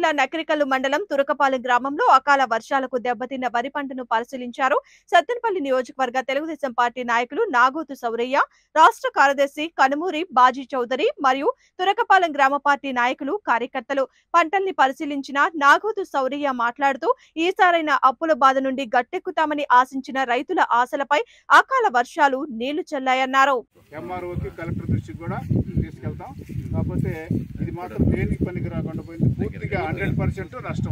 జిల్లా నకరికల్లు మండలం తురకపాలెం గ్రామంలో అకాల వర్షాలకు దెబ్బతిన్న వరి పంటను పరిశీలించారు సత్తెనపల్లి నియోజకవర్గ తెలుగుదేశం పార్టీ నాయకులు నాగోతు సౌరయ్య రాష్ట్ర కార్యదర్శి కనుమూరి బాజీ చౌదరి మరియు తురకపాలెం గ్రామ పార్టీ నాయకులు కార్యకర్తలు పంటల్ని పరిశీలించిన నాగోతు సౌరయ్య మాట్లాడుతూ ఈసారైన అప్పుల బాధ నుండి గట్టెక్కుతామని ఆశించిన రైతుల ఆశలపై అకాల వర్షాలు నీళ్లు చల్లాయన్నారు ఎంఆర్ఓకి కలెక్టర్ దృష్టికి కూడా తీసుకెళ్తాం కాకపోతే ఇది మాత్రం దేనికి పనికి రాకుండా పోయింది పూర్తిగా హండ్రెడ్ పర్సెంట్ నష్టం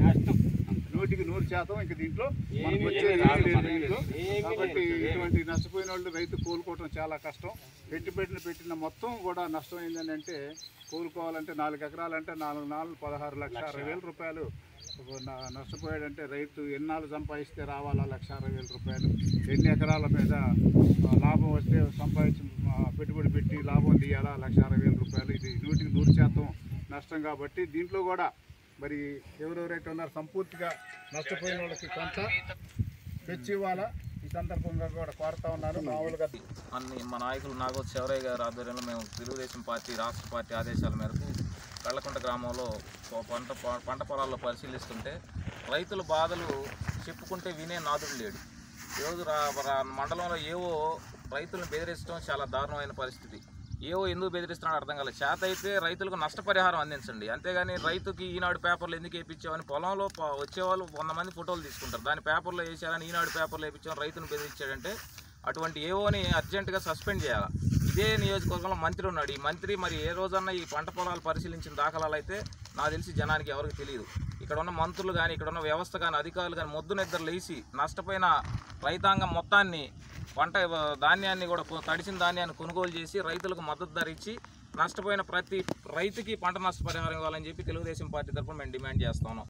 నూటికి నూరు శాతం ఇంక దీంట్లో మనకు వచ్చేది ఏమీ లేదు దీంట్లో కాబట్టి ఇటువంటి నష్టపోయిన వాళ్ళు రైతు కోలుకోవటం చాలా కష్టం పెట్టి పెట్టిన పెట్టిన మొత్తం కూడా నష్టం ఏంటంటే అంటే కోలుకోవాలంటే నాలుగు ఎకరాలంటే నాలుగు నాలుగు పదహారు లక్ష అరవై వేల రూపాయలు న- నష్టపోయాడంటే రైతు ఎన్నాళ్ళు సంపాదిస్తే రావాలా లక్ష అరవై వేల రూపాయలు ఎన్ని ఎకరాల మీద ఆ, లాభం వస్తే సంపాదించి ఆ, పెట్టుబడి పెట్టి లాభం తీయాలా లక్ష అరవై వేల రూపాయలు ఇది నూటికి నూరు శాతం నష్టం కాబట్టి దీంట్లో కూడా మరి ఎవరెవరైతే ఉన్నారో సంపూర్తిగా నష్టపోయిన వాళ్ళకి కొంత తెచ్చి ఇవ్వాలా ఈ సందర్భంగా కూడా కోరుతా ఉన్నాను మామూలుగా అన్ని మా నాయకులు నాగోత్ శివరయ్య గారి ఆధ్వర్యంలో మేము తెలుగుదేశం పార్టీ రాష్ట్ర పార్టీ ఆదేశాల మేరకు కళ్ళకుంట గ్రామంలో ఓ పంట పొ- పంట పొలాల్లో పరిశీలిస్తుంటే రైతుల బాధలు చెప్పుకుంటే వినే నాదుడు లేడు ఈరోజు రా రా- మండలంలో ఏవో రైతులను బెదిరించడం చాలా దారుణమైన పరిస్థితి ఏవో ఎందుకు బెదిరిస్తున్నాడో అర్థం కాలేదు చేత అయితే రైతులకు నష్టపరిహారం అందించండి అంతేగాని రైతుకి ఈనాడు పేపర్లు ఎందుకు వేయించామని పొలంలో ప- వచ్చేవాళ్ళు వంద మంది ఫోటోలు తీసుకుంటారు దాని పేపర్లో వేసారని ఈనాడు పేపర్లో వేయించామని రైతును బెదిరించాడంటే అటువంటి ఏవోని అర్జెంటుగా సస్పెండ్ చేయాలి ఇదే నియోజకవర్గంలో మంత్రి ఉన్నాడు ఈ మంత్రి మరి ఏ రోజన్నా ఈ పంట పొలాలు పరిశీలించిన దాఖలాలు అయితే నాకు తెలిసి జనానికి ఎవరికి తెలియదు ఇక్కడ ఉన్న మంత్రులు కానీ ఇక్కడ ఉన్న వ్యవస్థ కానీ అధికారులు కానీ మొద్దు నిద్ర లేచి నష్టపోయిన రైతాంగం మొత్తాన్ని పంట ధాన్యాన్ని కూడా కొ- తడిసిన ధాన్యాన్ని కొనుగోలు చేసి రైతులకు మద్దతు ధర ఇచ్చి నష్టపోయిన ప్రతి రైతుకి పంట నష్టపరిహారం ఇవ్వాలని చెప్పి తెలుగుదేశం పార్టీ తరఫున మేము డిమాండ్ చేస్తాము